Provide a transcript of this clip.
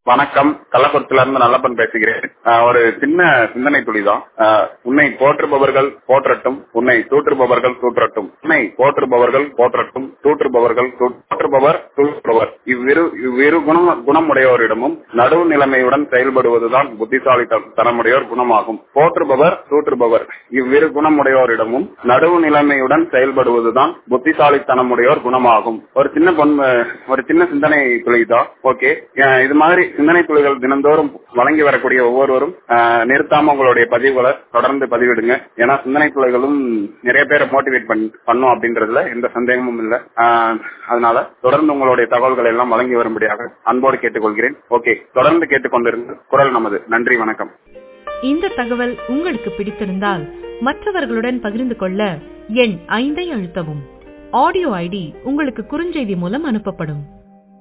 வணக்கம் கள்ளக்குறிச்சில இருந்து நல்லப்பன் பேசுகிறேன் ஆஹ் ஒரு சின்ன சிந்தனை துளிதான் ஆஹ் உன்னை போற்றுபவர்கள் போற்றட்டும் உன்னை தூற்றுபவர்கள் தூற்றட்டும் உன்னை போற்றுபவர்கள் போற்றட்டும் தூற்றுபவர்கள் தூ- போற்றுபவர் தூற்றுபவர் இவ்விரு இவ்விரு குணம் குணமுடையோரிடமும் நடுவு நிலைமையுடன் செயல்படுவதுதான் புத்திசாலித்தனமுடையோர் குணமாகும் போற்றுபவர் தூற்றுபவர் இவ்விரு குணமுடையோரிடமும் நடுவு நிலைமையுடன் செயல்படுவதுதான் புத்திசாலித்தனமுடையோர் குணமாகும் ஒரு சின்ன பொன் ஒரு சின்ன சிந்தனை துளிதான் ஓகே இது மாதிரி சிந்தனை துளிகள் தினந்தோறும் வழங்கி வரக்கூடிய ஒவ்வொருவரும் அஹ், நிறுத்தாம உங்களுடைய பதிவுகளை தொடர்ந்து பதிவிடுங்க ஏன்னா சிந்தனை துளிகளும் நிறைய பேரை மோட்டிவேட் பண்ணும் அப்படின்றதுல எந்த சந்தேகமும் இல்லை அதனால தொடர்ந்து உங்களுடைய தகவல்களை எல்லாம் வழங்கி வரும்படியாக அன்போடு கேட்டுக்கொள்கிறேன் ஓகே தொடர்ந்து கேட்டுக்கொண்டிருந்து குரல் நமது நன்றி வணக்கம் இந்த தகவல் உங்களுக்கு பிடித்திருந்தால் மற்றவர்களுடன் பகிர்ந்து கொள்ள எண் ஐந்தை அழுத்தவும் ஆடியோ ஐடி உங்களுக்கு குறுஞ்செய்தி மூலம் அனுப்பப்படும்